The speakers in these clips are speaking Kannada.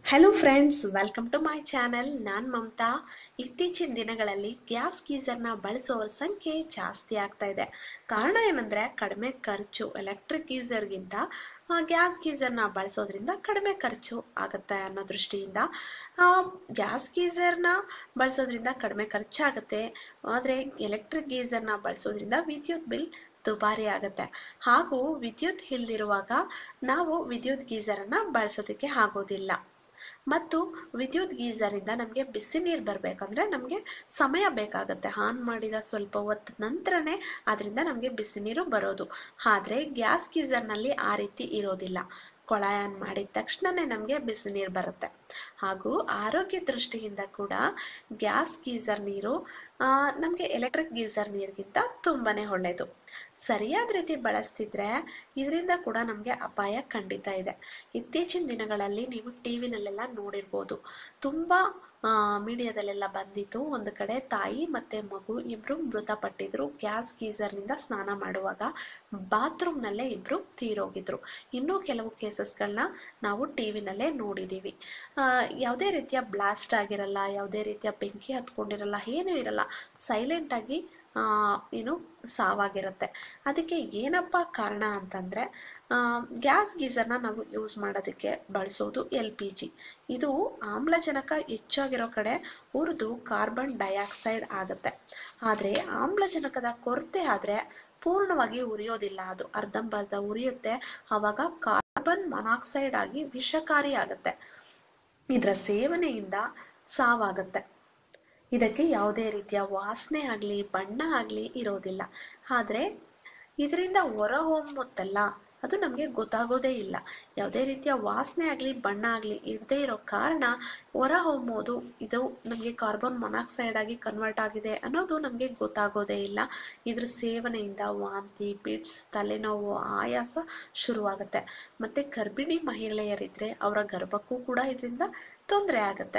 hello friends welcome to my channel ನಾನು ಮಮತಾ ಇತ್ತೀಚಿನ ದಿನಗಳಲ್ಲಿ ಗ್ಯಾಸ್ ಗೀಸರ್ನ ಬಳಸುವವರ ಸಂಖ್ಯೆ ಜಾಸ್ತಿ ಆಗ್ತಾ ಇದೆ ಕಾರಣ ಏನಂದರೆ ಕಡಿಮೆ ಖರ್ಚು ಎಲೆಕ್ಟ್ರಿಕ್ ಗೀಸರ್ಗಿಂತ ಗ್ಯಾಸ್ ಗೀಸರ್ನ ಬಳಸೋದ್ರಿಂದ ಕಡಿಮೆ ಖರ್ಚು ಆಗುತ್ತೆ ಅನ್ನೋ ದೃಷ್ಟಿಯಿಂದ ಗ್ಯಾಸ್ ಗೀಸರ್ನ ಬಳಸೋದ್ರಿಂದ ಕಡಿಮೆ ಖರ್ಚಾಗುತ್ತೆ ಆದರೆ ಎಲೆಕ್ಟ್ರಿಕ್ ಗೀಸರ್ನ ಬಳಸೋದ್ರಿಂದ ವಿದ್ಯುತ್ ಬಿಲ್ ದುಬಾರಿ ಆಗುತ್ತೆ ಹಾಗೂ ವಿದ್ಯುತ್ ಇಲ್ದಿರುವಾಗ ನಾವು ವಿದ್ಯುತ್ ಗೀಸರನ್ನು ಬಳಸೋದಕ್ಕೆ ಆಗೋದಿಲ್ಲ ಮತ್ತು ವಿದ್ಯುತ್ ಗೀಸರಿಂದ ನಮಗೆ ಬಿಸಿ ನೀರು ಬರಬೇಕಂದ್ರೆ ನಮಗೆ ಸಮಯ ಬೇಕಾಗುತ್ತೆ ಆನ್ ಮಾಡಿದ ಸ್ವಲ್ಪ ಹೊತ್ತು ನಂತರನೇ ಅದರಿಂದ ನಮಗೆ ಬಿಸಿ ನೀರು ಬರೋದು ಆದರೆ ಗ್ಯಾಸ್ ಗೀಸರ್ನಲ್ಲಿ ಆ ರೀತಿ ಇರೋದಿಲ್ಲ ಕೊಳಾಯ ಆನ್ ಮಾಡಿದ ತಕ್ಷಣವೇ ನಮಗೆ ಬಿಸಿ ನೀರು ಬರುತ್ತೆ ಹಾಗೂ ಆರೋಗ್ಯ ದೃಷ್ಟಿಯಿಂದ ಕೂಡ ಗ್ಯಾಸ್ ಗೀಸರ್ ನೀರು ನಮಗೆ ಎಲೆಕ್ಟ್ರಿಕ್ ಗೀಸರ್ ನೀರಿಗಿಂತ ತುಂಬಾ ಒಳ್ಳೆಯದು ಸರಿಯಾದ ರೀತಿ ಬಳಸ್ತಿದ್ರೆ ಇದರಿಂದ ಕೂಡ ನಮಗೆ ಅಪಾಯ ಖಂಡಿತ ಇದೆ ಇತ್ತೀಚಿನ ದಿನಗಳಲ್ಲಿ ನೀವು ಟಿ ವಿನಲ್ಲೆಲ್ಲ ನೋಡಿರ್ಬೋದು ತುಂಬ ಮೀಡಿಯಾದಲ್ಲೆಲ್ಲ ಬಂದಿತ್ತು ಒಂದು ಕಡೆ ತಾಯಿ ಮತ್ತು ಮಗು ಇಬ್ಬರು ಮೃತಪಟ್ಟಿದ್ರು ಗ್ಯಾಸ್ ಗೀಸರ್ನಿಂದ ಸ್ನಾನ ಮಾಡುವಾಗ ಬಾತ್ರೂಮ್ನಲ್ಲೇ ಇಬ್ಬರು ತೀರೋಗಿದ್ರು ಇನ್ನೂ ಕೆಲವು ಕೇಸಸ್ಗಳನ್ನ ನಾವು ಟಿ ವಿನಲ್ಲೇ ನೋಡಿದ್ದೀವಿ ಯಾವುದೇ ರೀತಿಯ ಬ್ಲಾಸ್ಟ್ ಆಗಿರಲ್ಲ ಯಾವುದೇ ರೀತಿಯ ಬೆಂಕಿ ಹತ್ಕೊಂಡಿರಲ್ಲ ಏನೂ ಇರಲ್ಲ ಸೈಲೆಂಟಾಗಿ ಏನು ಸಾವಾಗಿರುತ್ತೆ ಅದಕ್ಕೆ ಏನಪ್ಪ ಕಾರಣ ಅಂತಂದರೆ ಗ್ಯಾಸ್ ಗೀಸರ್ನ ನಾವು ಯೂಸ್ ಮಾಡೋದಕ್ಕೆ ಬಳಸೋದು ಎಲ್ ಪಿ ಜಿ ಇದು ಆಮ್ಲಜನಕ ಹೆಚ್ಚಾಗಿರೋ ಕಡೆ ಉರಿದು ಕಾರ್ಬನ್ ಡೈಆಕ್ಸೈಡ್ ಆಗುತ್ತೆ ಆದರೆ ಆಮ್ಲಜನಕದ ಕೊರತೆ ಆದರೆ ಪೂರ್ಣವಾಗಿ ಉರಿಯೋದಿಲ್ಲ ಅದು ಅರ್ಧಂಬರ್ಧ ಉರಿಯುತ್ತೆ ಆವಾಗ ಕಾರ್ಬನ್ ಮೊನಾಕ್ಸೈಡ್ ಆಗಿ ವಿಷಕಾರಿ ಆಗುತ್ತೆ ಇದರ ಸೇವನೆಯಿಂದ ಸಾವಾಗುತ್ತೆ ಇದಕ್ಕೆ ಯಾವುದೇ ರೀತಿಯ ವಾಸನೆ ಆಗಲಿ ಬಣ್ಣ ಆಗಲಿ ಇರೋದಿಲ್ಲ ಆದರೆ ಇದರಿಂದ ಹೊರ ಹೊಮ್ಮುತ್ತಲ್ಲ ಅದು ನಮಗೆ ಗೊತ್ತಾಗೋದೇ ಇಲ್ಲ ಯಾವುದೇ ರೀತಿಯ ವಾಸನೆ ಆಗಲಿ ಬಣ್ಣ ಆಗಲಿ ಇರದೇ ಇರೋ ಕಾರಣ ಹೊರ ಹೊಮ್ಮೋದು ಇದು ನಮಗೆ ಕಾರ್ಬನ್ ಮೊನಾಕ್ಸೈಡ್ ಆಗಿ ಕನ್ವರ್ಟ್ ಆಗಿದೆ ಅನ್ನೋದು ನಮಗೆ ಗೊತ್ತಾಗೋದೇ ಇಲ್ಲ ಇದ್ರ ಸೇವನೆಯಿಂದ ವಾಂತಿ ಪಿಟ್ಸ್ ತಲೆನೋವು ಆಯಾಸ ಶುರುವಾಗುತ್ತೆ ಮತ್ತು ಗರ್ಭಿಣಿ ಮಹಿಳೆಯರಿದ್ದರೆ ಅವರ ಗರ್ಭಕ್ಕೂ ಕೂಡ ಇದರಿಂದ ತೊಂದರೆ ಆಗುತ್ತೆ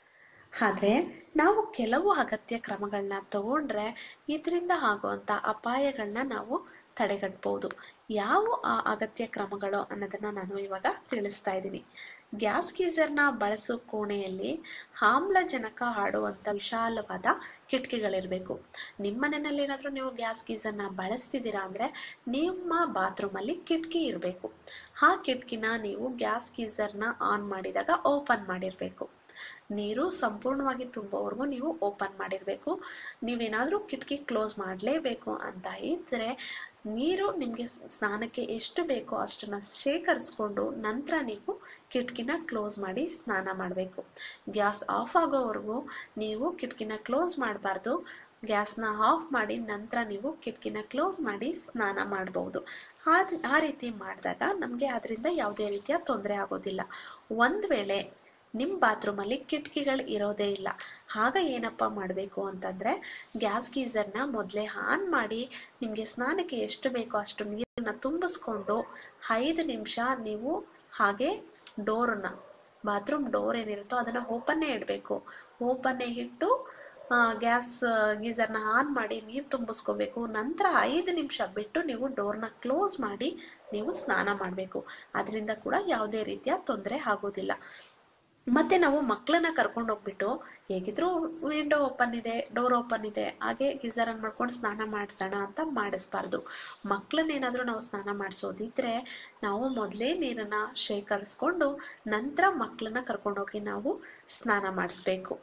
ಆದರೆ ನಾವು ಕೆಲವು ಅಗತ್ಯ ಕ್ರಮಗಳನ್ನ ತಗೊಂಡ್ರೆ ಇದರಿಂದ ಆಗುವಂಥ ಅಪಾಯಗಳನ್ನ ನಾವು ತಡೆಗಟ್ಬೋದು ಯಾವ ಆ ಅಗತ್ಯ ಕ್ರಮಗಳು ಅನ್ನೋದನ್ನು ನಾನು ಇವಾಗ ತಿಳಿಸ್ತಾ ಇದ್ದೀನಿ ಗ್ಯಾಸ್ ಗೀಸರ್ನ ಬಳಸೋ ಕೋಣೆಯಲ್ಲಿ ಆಮ್ಲಜನಕ ಆಡುವಂಥ ವಿಶಾಲವಾದ ಕಿಟಕಿಗಳಿರಬೇಕು ನಿಮ್ಮ ಮನೆಯಲ್ಲಿ ಏನಾದರೂ ನೀವು ಗ್ಯಾಸ್ ಗೀಸರ್ನ ಬಳಸ್ತಿದ್ದೀರಾ ಅಂದರೆ ನಿಮ್ಮ ಬಾತ್ರೂಮಲ್ಲಿ ಕಿಟಕಿ ಇರಬೇಕು ಆ ಕಿಟಕಿನ ನೀವು ಗ್ಯಾಸ್ ಗೀಸರ್ನ ಆನ್ ಮಾಡಿದಾಗ ಓಪನ್ ಮಾಡಿರಬೇಕು ನೀರು ಸಂಪೂರ್ಣವಾಗಿ ತುಂಬುವವರೆಗೂ ನೀವು ಓಪನ್ ಮಾಡಿರಬೇಕು ನೀವೇನಾದರೂ ಕಿಟಕಿ ಕ್ಲೋಸ್ ಮಾಡಲೇಬೇಕು ಅಂತ ಇದ್ದರೆ ನೀರು ನಿಮಗೆ ಸ್ನಾನಕ್ಕೆ ಎಷ್ಟು ಬೇಕೋ ಅಷ್ಟನ್ನು ಶೇಖರಿಸ್ಕೊಂಡು ನಂತರ ನೀವು ಕಿಟಕಿನ ಕ್ಲೋಸ್ ಮಾಡಿ ಸ್ನಾನ ಮಾಡಬೇಕು ಗ್ಯಾಸ್ ಆಫ್ ಆಗೋವರೆಗೂ ನೀವು ಕಿಟಕಿನ ಕ್ಲೋಸ್ ಮಾಡಬಾರ್ದು ಗ್ಯಾಸ್ನ ಆಫ್ ಮಾಡಿ ನಂತರ ನೀವು ಕಿಟಕಿನ ಕ್ಲೋಸ್ ಮಾಡಿ ಸ್ನಾನ ಮಾಡ್ಬೋದು ಆ ಆ ರೀತಿ ಮಾಡಿದಾಗ ನಮಗೆ ಅದರಿಂದ ಯಾವುದೇ ರೀತಿಯ ತೊಂದರೆ ಆಗೋದಿಲ್ಲ ಒಂದು ವೇಳೆ ನಿಮ್ಮ ಬಾತ್ರೂಮಲ್ಲಿ ಕಿಟಕಿಗಳು ಇರೋದೇ ಇಲ್ಲ ಆಗ ಏನಪ್ಪ ಮಾಡಬೇಕು ಅಂತಂದರೆ ಗ್ಯಾಸ್ ಗೀಸರ್ನ ಮೊದಲೇ ಆನ್ ಮಾಡಿ ನಿಮಗೆ ಸ್ನಾನಕ್ಕೆ ಎಷ್ಟು ಬೇಕೋ ಅಷ್ಟು ನೀರನ್ನು ತುಂಬಿಸ್ಕೊಂಡು ಐದು ನಿಮಿಷ ನೀವು ಹಾಗೆ ಡೋರನ್ನ ಬಾತ್ರೂಮ್ ಡೋರ್ ಏನಿರುತ್ತೋ ಅದನ್ನು ಓಪನ್ನೇ ಇಡಬೇಕು ಓಪನ್ನೇ ಇಟ್ಟು ಗ್ಯಾಸ್ ಗೀಸರ್ನ ಆನ್ ಮಾಡಿ ನೀರು ತುಂಬಿಸ್ಕೋಬೇಕು ನಂತರ ಐದು ನಿಮಿಷ ಬಿಟ್ಟು ನೀವು ಡೋರ್ನ ಕ್ಲೋಸ್ ಮಾಡಿ ನೀವು ಸ್ನಾನ ಮಾಡಬೇಕು ಅದರಿಂದ ಕೂಡ ಯಾವುದೇ ರೀತಿಯ ತೊಂದರೆ ಆಗೋದಿಲ್ಲ ಮತ್ತೆ ನಾವು ಮಕ್ಕಳನ್ನ ಕರ್ಕೊಂಡು ಹೋಗ್ಬಿಟ್ಟು ಹೇಗಿದ್ರು ವಿಂಡೋ ಓಪನ್ ಇದೆ ಡೋರ್ ಓಪನ್ ಇದೆ ಹಾಗೆ ಗೀಸರ್ ಆನ್ ಮಾಡ್ಕೊಂಡು ಸ್ನಾನ ಮಾಡಿಸೋಣ ಅಂತ ಮಾಡಿಸ್ಬಾರ್ದು ಮಕ್ಕಳನ್ನೇನಾದರೂ ನಾವು ಸ್ನಾನ ಮಾಡಿಸೋದಿದ್ರೆ ನಾವು ಮೊದಲೇ ನೀರನ್ನು ಶೇಖರಿಸ್ಕೊಂಡು ನಂತರ ಮಕ್ಕಳನ್ನ ಕರ್ಕೊಂಡೋಗಿ ನಾವು ಸ್ನಾನ ಮಾಡಿಸ್ಬೇಕು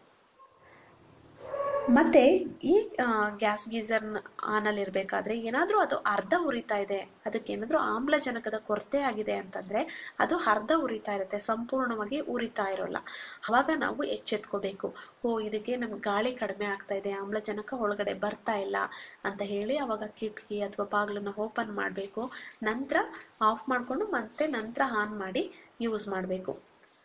ಮತ್ತು ಈ ಗ್ಯಾಸ್ ಗೀಸರ್ ಆನಲ್ಲಿ ಇರಬೇಕಾದ್ರೆ ಏನಾದರೂ ಅದು ಅರ್ಧ ಉರಿತಾ ಇದೆ ಅದಕ್ಕೆ ಏನಾದರೂ ಆಮ್ಲಜನಕದ ಕೊರತೆ ಆಗಿದೆ ಅಂತಂದರೆ ಅದು ಅರ್ಧ ಉರಿತಾ ಇರುತ್ತೆ ಸಂಪೂರ್ಣವಾಗಿ ಉರಿತಾ ಇರೋಲ್ಲ ಆವಾಗ ನಾವು ಎಚ್ಚೆತ್ಕೋಬೇಕು ಓ ಇದಕ್ಕೆ ನಮ್ಗೆ ಗಾಳಿ ಕಡಿಮೆ ಆಗ್ತಾ ಇದೆ ಆಮ್ಲಜನಕ ಒಳಗಡೆ ಬರ್ತಾ ಇಲ್ಲ ಅಂತ ಹೇಳಿ ಅವಾಗ ಕಿಟಕಿ ಅಥವಾ ಬಾಗಿಲನ್ನು ಓಪನ್ ಮಾಡಬೇಕು ನಂತರ ಆಫ್ ಮಾಡಿಕೊಂಡು ಮತ್ತೆ ನಂತರ ಆನ್ ಮಾಡಿ ಯೂಸ್ ಮಾಡಬೇಕು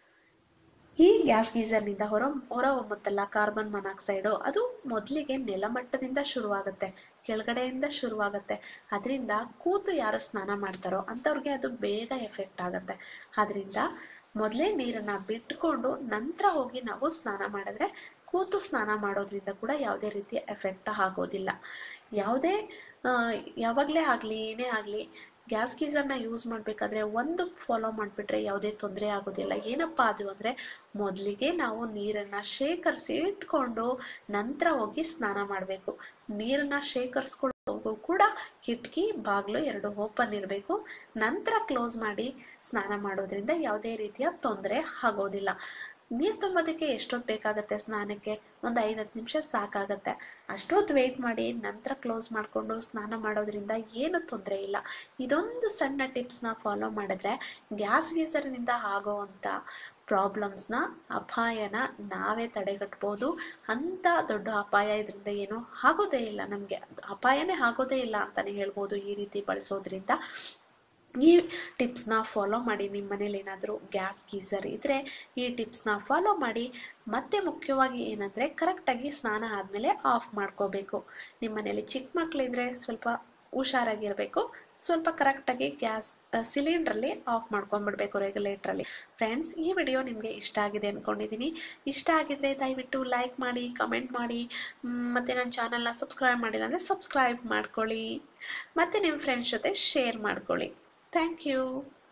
ಈ ಗ್ಯಾಸ್ ಗೀಸರ್ನಿಂದ ಹೊರ ಹೊರ ಹೊಮ್ಮುತ್ತಲ್ಲ ಕಾರ್ಬನ್ ಮೊನಾಕ್ಸೈಡು ಅದು ಮೊದಲಿಗೆ ನೆಲಮಟ್ಟದಿಂದ ಶುರುವಾಗುತ್ತೆ ಕೆಳಗಡೆಯಿಂದ ಶುರುವಾಗುತ್ತೆ ಅದರಿಂದ ಕೂತು ಯಾರು ಸ್ನಾನ ಮಾಡ್ತಾರೋ ಅಂಥವ್ರಿಗೆ ಅದು ಬೇಗ ಎಫೆಕ್ಟ್ ಆಗುತ್ತೆ ಅದರಿಂದ ಮೊದಲೇ ನೀರನ್ನು ಬಿಟ್ಕೊಂಡು ನಂತರ ಹೋಗಿ ನಾವು ಸ್ನಾನ ಮಾಡಿದ್ರೆ ಕೂತು ಸ್ನಾನ ಮಾಡೋದ್ರಿಂದ ಕೂಡ ಯಾವುದೇ ರೀತಿಯ ಎಫೆಕ್ಟ್ ಆಗೋದಿಲ್ಲ ಯಾವುದೇ ಯಾವಾಗಲೇ ಆಗಲಿ ಏನೇ ಆಗಲಿ ಗ್ಯಾಸ್ ಗೀಸರ್ನ ಯೂಸ್ ಮಾಡಬೇಕಾದ್ರೆ ಒಂದು ಫಾಲೋ ಮಾಡಿಬಿಟ್ರೆ ಯಾವುದೇ ತೊಂದರೆ ಆಗೋದಿಲ್ಲ ಏನಪ್ಪ ಅದು ಅಂದರೆ ಮೊದಲಿಗೆ ನಾವು ನೀರನ್ನು ಶೇಖರಿಸಿ ಇಟ್ಕೊಂಡು ನಂತರ ಹೋಗಿ ಸ್ನಾನ ಮಾಡಬೇಕು ನೀರನ್ನು ಶೇಖರಿಸ್ಕೊಂಡು ಕೂಡ ಕಿಟಕಿ ಬಾಗಿಲು ಎರಡು ಓಪನ್ ಇರಬೇಕು ನಂತರ ಕ್ಲೋಸ್ ಮಾಡಿ ಸ್ನಾನ ಮಾಡೋದ್ರಿಂದ ಯಾವುದೇ ರೀತಿಯ ತೊಂದರೆ ಆಗೋದಿಲ್ಲ ನೀರು ತುಂಬೋದಕ್ಕೆ ಎಷ್ಟೊತ್ತು ಬೇಕಾಗುತ್ತೆ ಸ್ನಾನಕ್ಕೆ ಒಂದು ಐದು ಹತ್ತು ನಿಮಿಷ ಸಾಕಾಗತ್ತೆ ಅಷ್ಟೊತ್ತು ವೆಯ್ಟ್ ಮಾಡಿ ನಂತರ ಕ್ಲೋಸ್ ಮಾಡಿಕೊಂಡು ಸ್ನಾನ ಮಾಡೋದ್ರಿಂದ ಏನು ತೊಂದರೆ ಇಲ್ಲ ಇದೊಂದು ಸಣ್ಣ ಟಿಪ್ಸ್ನ ಫಾಲೋ ಮಾಡಿದ್ರೆ ಗ್ಯಾಸ್ ಗೀಸರ್ನಿಂದ ಆಗೋವಂಥ ಪ್ರಾಬ್ಲಮ್ಸ್ನ ಅಪಾಯನ ನಾವೇ ತಡೆಗಟ್ಬೋದು ಅಂಥ ದೊಡ್ಡ ಅಪಾಯ ಇದರಿಂದ ಏನು ಆಗೋದೇ ಇಲ್ಲ ನಮಗೆ ಅಪಾಯನೇ ಆಗೋದೇ ಇಲ್ಲ ಅಂತಲೇ ಹೇಳ್ಬೋದು ಈ ರೀತಿ ಬಳಸೋದ್ರಿಂದ ಈ ಟಿಪ್ಸ್ನ ಫಾಲೋ ಮಾಡಿ ನಿಮ್ಮ ಮನೇಲಿ ಏನಾದರೂ ಗ್ಯಾಸ್ ಗೀಸರ್ ಇದ್ದರೆ ಈ ಟಿಪ್ಸ್ನ ಫಾಲೋ ಮಾಡಿ ಮತ್ತೆ ಮುಖ್ಯವಾಗಿ ಏನಂದರೆ ಕರೆಕ್ಟಾಗಿ ಸ್ನಾನ ಆದಮೇಲೆ ಆಫ್ ಮಾಡ್ಕೋಬೇಕು ನಿಮ್ಮ ಮನೇಲಿ ಚಿಕ್ಕ ಮಕ್ಕಳಿದ್ರೆ ಸ್ವಲ್ಪ ಹುಷಾರಾಗಿರಬೇಕು ಸ್ವಲ್ಪ ಕರೆಕ್ಟಾಗಿ ಗ್ಯಾಸ್ ಸಿಲಿಂಡ್ರಲ್ಲಿ ಆಫ್ ಮಾಡ್ಕೊಂಡ್ಬಿಡ್ಬೇಕು ರೆಗ್ಯುಲೇಟ್ರಲ್ಲಿ ಫ್ರೆಂಡ್ಸ್ ಈ ವಿಡಿಯೋ ನಿಮಗೆ ಇಷ್ಟ ಆಗಿದೆ ಅಂದ್ಕೊಂಡಿದ್ದೀನಿ ಇಷ್ಟ ಆಗಿದ್ರೆ ದಯವಿಟ್ಟು ಲೈಕ್ ಮಾಡಿ ಕಮೆಂಟ್ ಮಾಡಿ ಮತ್ತು ನನ್ನ ಚಾನಲ್ನ ಸಬ್ಸ್ಕ್ರೈಬ್ ಮಾಡಿಲ್ಲ ಅಂದರೆ ಸಬ್ಸ್ಕ್ರೈಬ್ ಮಾಡ್ಕೊಳ್ಳಿ ಮತ್ತು ನಿಮ್ಮ ಫ್ರೆಂಡ್ಸ್ ಜೊತೆ ಶೇರ್ ಮಾಡ್ಕೊಳ್ಳಿ ಥ್ಯಾಂಕ್ ಯು